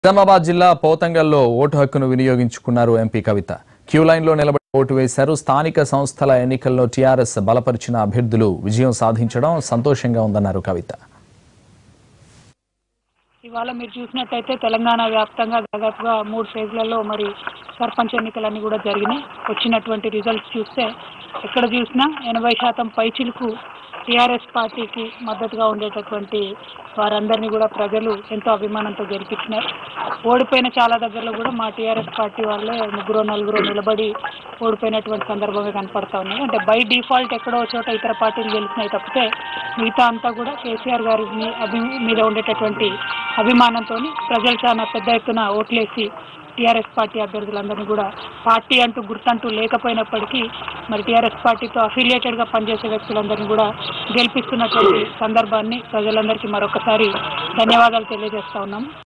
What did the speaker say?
నిజామాబాద్ జిల్లా పోతంగల్లో ఓటు హక్కును వినియోగించుకున్నారు ఎంపీ కవిత క్యూ లైన్లో నిలబడి ఓటు వేశారు స్థానిక సంస్థల ఎన్నికల్లో టీఆర్ఎస్ బలపరిచిన అభ్యర్థులు విజయం సాధించడం సంతోషంగా ఉందన్నారు కవిత ఇవాళ మీరు చూసినట్టయితే తెలంగాణ వ్యాప్తంగా దాదాపుగా మూడు ఫేజ్లలో మరి సర్పంచ్ ఎన్నికలన్నీ కూడా జరిగినాయి వచ్చినటువంటి రిజల్ట్స్ చూస్తే ఎక్కడ చూసినా ఎనభై శాతం పైచిలకు టీఆర్ఎస్ పార్టీకి మద్దతుగా ఉండేటటువంటి వారందరినీ కూడా ప్రజలు ఎంతో అభిమానంతో గెలిపించినారు ఓడిపోయిన చాలా దగ్గరలో కూడా మా టీఆర్ఎస్ పార్టీ వాళ్ళే ముగ్గురు నలుగురు నిలబడి ఓడిపోయినటువంటి సందర్భంగా కనపడతా ఉన్నాయి అంటే బై డిఫాల్ట్ ఎక్కడో చోట ఇతర పార్టీలు గెలిచినాయి తప్పితే మిగతా అంతా కూడా కేసీఆర్ గారి మీ- అభి మీద ఉండేటటువంటి అభిమానంతో ప్రజలు చాలా పెద్ద ఎత్తున ఓట్లేసి టీఆర్ఎస్ పార్టీ అభ్యర్థులందరినీ కూడా పార్టీ అంటూ గుర్తంటూ లేకపోయినప్పటికీ మరి టీఆర్ఎస్ పార్టీతో అఫిలియేటెడ్గా పనిచేసే వ్యక్తులందరినీ కూడా గెలిపిస్తున్నటువంటి సందర్భాన్ని ప్రజలందరికీ మరొకసారి ధన్యవాదాలు తెలియజేస్తా ఉన్నాము